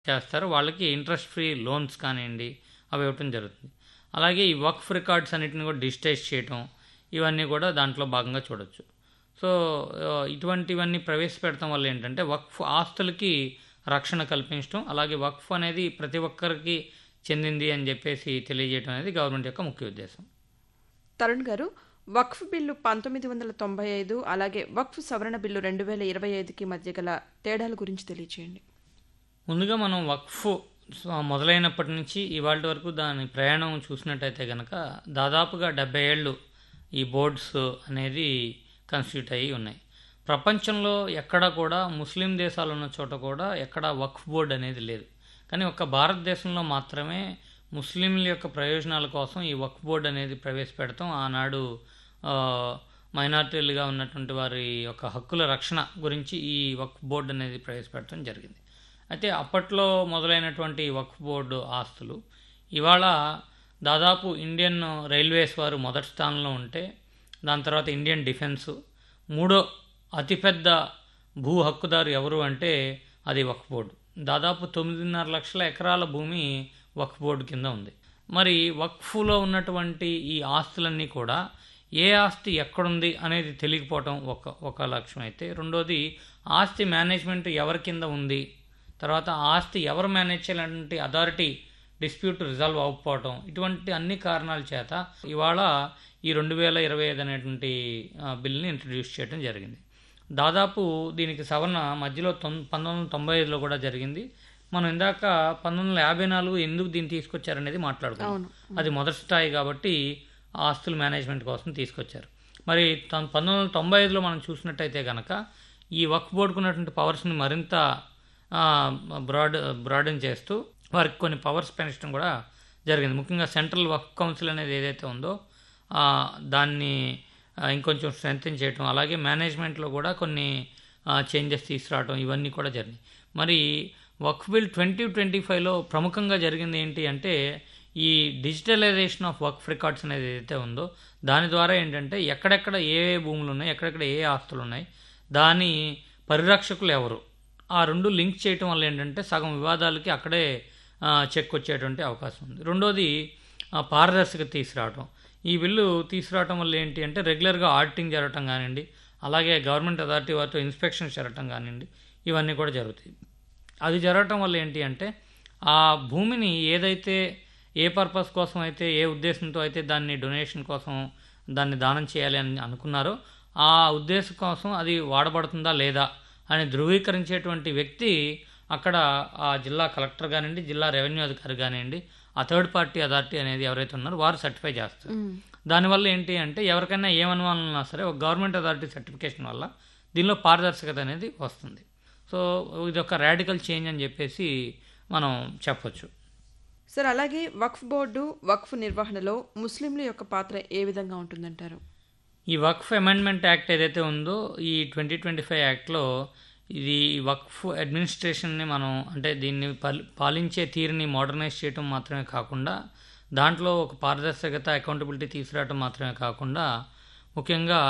చేస్తారో వాళ్ళకి interest free loans కానివ్వండి అవి ఇవ్వటం జరుగుతుంది అలాగే ఈ వక్ఫ్ రికార్డ్స్ అన్నిటిని కూడా డిజిటైజ్ చేయటం ఇవన్నీ కూడా దాంట్లో భాగంగా చూడొచ్చు సో ఆ, ఇటువంటివన్నీ ప్రవేశపెడతాం వల్ల ఏంటంటే వక్ఫ్ ఆస్తులకి రక్షణ కల్పించడం అలాగే వక్ఫ్ అనేది ప్రతి ఒక్కరికి చెందింది అని చెప్పేసి తెలియజేయడం అనేది గవర్నమెంట్ యొక్క ముఖ్య ఉద్దేశం తరుణ్ గారు వక్ఫ్ బిల్లు పంతొమ్మిది వందల తొంభై ఐదు అలాగే వక్ఫ్ సవరణ బిల్లు రెండు వేల ఇరవై ఐదుకి మధ్య గల తేడాల గురించి తెలియచేయండి ముందుగా మనం వక్ఫ్ స- మొదలైనప్పటి నుంచి ఇవాళ వరకు దాని ప్రయాణం చూసినట్టయితే కనుక దాదాపుగా డెబ్బై ఏళ్ళు ఈ బోర్డ్స్ అనేది కన్స్టిట్యూట్ అయ్యి ఉన్నాయి ప్రపంచంలో ఎక్కడ కూడా ముస్లిం దేశాలు ఉన్న చోట కూడా ఎక్కడ వక్ఫ్ బోర్డ్ అనేది లేదు కానీ ఒక్క భారతదేశంలో మాత్రమే ముస్లింల యొక్క ప్రయోజనాల కోసం ఈ వక్ఫ్ బోర్డ్ అనేది ప్రవేశపెడతాం ఆనాడు ఆ, మైనార్టీలుగా ఉన్నటువంటి వారి యొక్క హక్కుల రక్షణ గురించి ఈ వక్ఫ్ బోర్డు అనేది ప్రవేశపెట్టడం జరిగింది అయితే అప్పట్లో మొదలైనటువంటి వక్ఫ్ బోర్డు ఆస్తులు ఇవాళ దాదాపు ఇండియన్ రైల్వేస్ వారు మొదటి స్థానంలో ఉంటే దాని తర్వాత ఇండియన్ డిఫెన్స్ మూడో అతిపెద్ద భూ హక్కుదారు ఎవరు అంటే అది వక్ఫ్ బోర్డు దాదాపు తొమ్మిదిన్నర లక్షల ఎకరాల భూమి వక్ఫ్ బోర్డు కింద ఉంది మరి వక్ఫ్లో ఉన్నటువంటి ఈ ఆస్తులన్నీ కూడా ఏ ఆస్తి ఎక్కడుంది అనేది తెలియకపోవటం ఒక ఒక లక్ష్యం అయితే రెండోది ఆస్తి మేనేజ్మెంట్ ఎవరి కింద ఉంది తర్వాత ఆ ఆస్తి ఎవరు మేనేజ్ చేయాలంటే అథారిటీ డిస్ప్యూట్ రిజాల్వ్ అవ్వకపోవటం ఇటువంటి అన్ని కారణాల చేత ఇవాళ ఈ రెండు వేల ఇరవై ఐదు అనేటువంటి ఆ, బిల్ని ఇంట్రడ్యూస్ చేయడం జరిగింది దాదాపు దీనికి సవరణ మధ్యలో తొం పంతొమ్మిది వందల తొంభై ఐదులో కూడా జరిగింది మనం ఇందాక పంతొమ్మిది వందల యాభై నాలుగు ఎందుకు దీన్ని తీసుకొచ్చారనేది మాట్లాడుకున్నాం అది మొదటి స్థాయి కాబట్టి ఆ ఆస్తుల మేనేజ్మెంట్ కోసం తీసుకొచ్చారు మరి తొం- పంతొమ్మిది వందల తొంభై ఐదులో మనం చూసినట్టయితే కనుక ఈ వర్క్ బోర్డుకు ఉన్నటువంటి పవర్స్ని మరింత ఆ, బ్రాడ్ బ్రాడన్ చేస్తూ వారికి కొన్ని పవర్స్ పెంచడం కూడా జరిగింది ముఖ్యంగా సెంట్రల్ వర్క్ కౌన్సిల్ అనేది ఏదైతే ఉందో ఆ, దాన్ని ఆ, ఇంకొంచెం స్ట్రెంగ్తన్ చేయటం అలాగే మేనేజ్మెంట్లో కూడా కొన్ని చేంజెస్ తీసుకురావడం ఇవన్నీ కూడా జరిగినాయి మరి వక్ఫ్ బిల్ ట్వంటీ ట్వంటీ ఫైవ్లో ప్రముఖంగా జరిగింది ఏంటి అంటే ఈ డిజిటలైజేషన్ ఆఫ్ వర్క్ రికార్డ్స్ అనేది ఏదైతే ఉందో దాని ద్వారా ఏంటంటే ఎక్కడెక్కడ ఏ ఏ భూములు ఉన్నాయి ఎక్కడెక్కడ ఏ ఆస్తులు ఉన్నాయి దాని పరిరక్షకులు ఎవరు ఆ రెండు లింక్ చేయటం వల్ల ఏంటంటే సగం వివాదాలకి అక్కడే ఆ, చెక్ వచ్చేటువంటి అవకాశం ఉంది రెండోది ఆ, పారదర్శకత తీసుకురావటం ఈ బిల్లు తీసుకురావటం వల్ల ఏంటి అంటే రెగ్యులర్గా ఆడిటింగ్ జరగటం కానివ్వండి అలాగే గవర్నమెంట్ అథారిటీ వారితో ఇన్స్పెక్షన్ జరగటం కానివ్వండి ఇవన్నీ కూడా జరుగుతాయి అది జరగటం వల్ల ఏంటి అంటే ఆ భూమిని ఏదైతే ఏ పర్పస్ కోసం అయితే ఏ ఉద్దేశంతో అయితే దాన్ని డొనేషన్ కోసం దాన్ని దానం చేయాలి అని అనుకున్నారో ఆ ఉద్దేశం కోసం అది వాడబడుతుందా లేదా అని ధృవీకరించేటువంటి వ్యక్తి అక్కడ ఆ జిల్లా కలెక్టర్ కానివ్వండి జిల్లా రెవెన్యూ అధికారి కానివ్వండి ఆ థర్డ్ పార్టీ అథారిటీ అనేది ఎవరైతే ఉన్నారో వారు సర్టిఫై చేస్తారు దానివల్ల ఏంటి అంటే ఎవరికైనా ఏమనుమానం ఉన్నా సరే ఒక గవర్నమెంట్ అథారిటీ సర్టిఫికేషన్ వల్ల దీనిలో పారదర్శకత అనేది వస్తుంది సో ఇది ఒక రాడికల్ చేంజ్ అని చెప్పేసి మనం చెప్పొచ్చు సార్ అలాగే వక్ఫ్ బోర్డు వక్ఫ్ నిర్వహణలో ముస్లింల యొక్క పాత్ర ఏ విధంగా ఉంటుందంటారు ఈ వక్ఫ్ అమెండ్మెంట్ యాక్ట్ ఏదైతే ఉందో ఈ ట్వంటీ ట్వంటీ ఫైవ్ యాక్ట్లో ఇది వక్ఫ్ అడ్మినిస్ట్రేషన్ని మనం అంటే దీన్ని పాలి- పాలించే తీరుని మోడర్నైజ్ చేయటం మాత్రమే కాకుండా దాంట్లో ఒక పారదర్శకత అకౌంటబిలిటీ తీసుకురావటం మాత్రమే కాకుండా ముఖ్యంగా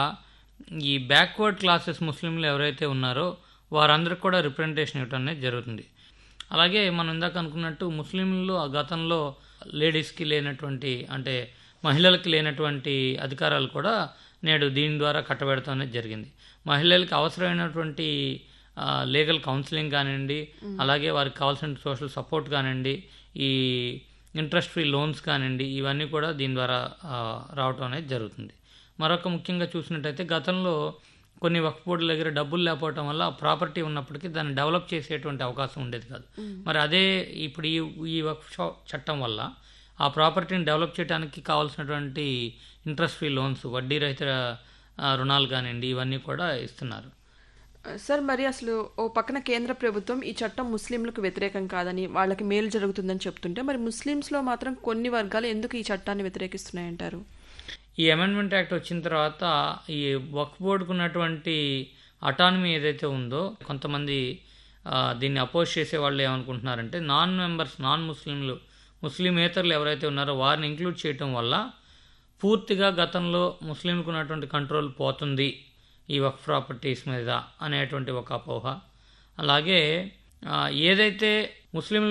ఈ బ్యాక్వర్డ్ క్లాసెస్ ముస్లింలు ఎవరైతే ఉన్నారో వారందరికి కూడా రిప్రజెంటేషన్ ఇవ్వటం అనేది జరుగుతుంది అలాగే మనం ఇందాక అనుకున్నట్టు ముస్లింలు ఆ గతంలో లేడీస్కి లేనటువంటి అంటే మహిళలకి లేనటువంటి అధికారాలు కూడా నేడు దీని ద్వారా కట్టబెడతాం అనేది జరిగింది మహిళలకి అవసరమైనటువంటి లీగల్ కౌన్సిలింగ్ కానివ్వండి అలాగే వారికి కావాల్సిన సోషల్ సపోర్ట్ కానివ్వండి ఈ ఇంట్రెస్ట్ ఫ్రీ లోన్స్ కానివ్వండి ఇవన్నీ కూడా దీని ద్వారా ఆ, రావటం అనేది జరుగుతుంది మరొక ముఖ్యంగా చూసినట్టయితే గతంలో కొన్ని వక్ఫ్ బోర్డుల దగ్గర డబ్బులు లేకపోవటం వల్ల ప్రాపర్టీ ఉన్నప్పటికీ దాన్ని డెవలప్ చేసేటువంటి అవకాశం ఉండేది కాదు మరి అదే ఇప్పుడు ఈ ఈ వక్ఫ్ చ- చట్టం వల్ల ఆ ప్రాపర్టీని డెవలప్ చేయడానికి కావాల్సినటువంటి ఇంట్రెస్ట్ ఫ్రీ లోన్స్ వడ్డీ రహిత ఆ, రుణాలు కానివ్వండి ఇవన్నీ కూడా ఇస్తున్నారు సార్ మరి అసలు ఓ పక్కన కేంద్ర ప్రభుత్వం ఈ చట్టం ముస్లింలకు వ్యతిరేకం కాదని వాళ్ళకి మేలు జరుగుతుందని చెప్తుంటే మరి ముస్లిమ్స్లో మాత్రం కొన్ని వర్గాలు ఎందుకు ఈ చట్టాన్ని వ్యతిరేకిస్తున్నాయంటారు ఈ అమెండ్మెంట్ యాక్ట్ వచ్చిన తర్వాత ఈ వక్ఫ్ బోర్డుకు ఉన్నటువంటి అటానమీ ఏదైతే ఉందో కొంతమంది ఆ, దీన్ని అపోజ్ చేసే వాళ్ళు ఏమనుకుంటున్నారంటే నాన్ మెంబర్స్ నాన్ ముస్లింలు ముస్లిమేతరులు ఎవరైతే ఉన్నారో వారిని ఇంక్లూడ్ చేయటం వల్ల పూర్తిగా గతంలో ముస్లింలకు ఉన్నటువంటి కంట్రోల్ పోతుంది ఈ వక్ఫ్ ప్రాపర్టీస్ మీద అనేటువంటి ఒక అపోహ అలాగే ఆ, ఏదైతే ముస్లింలు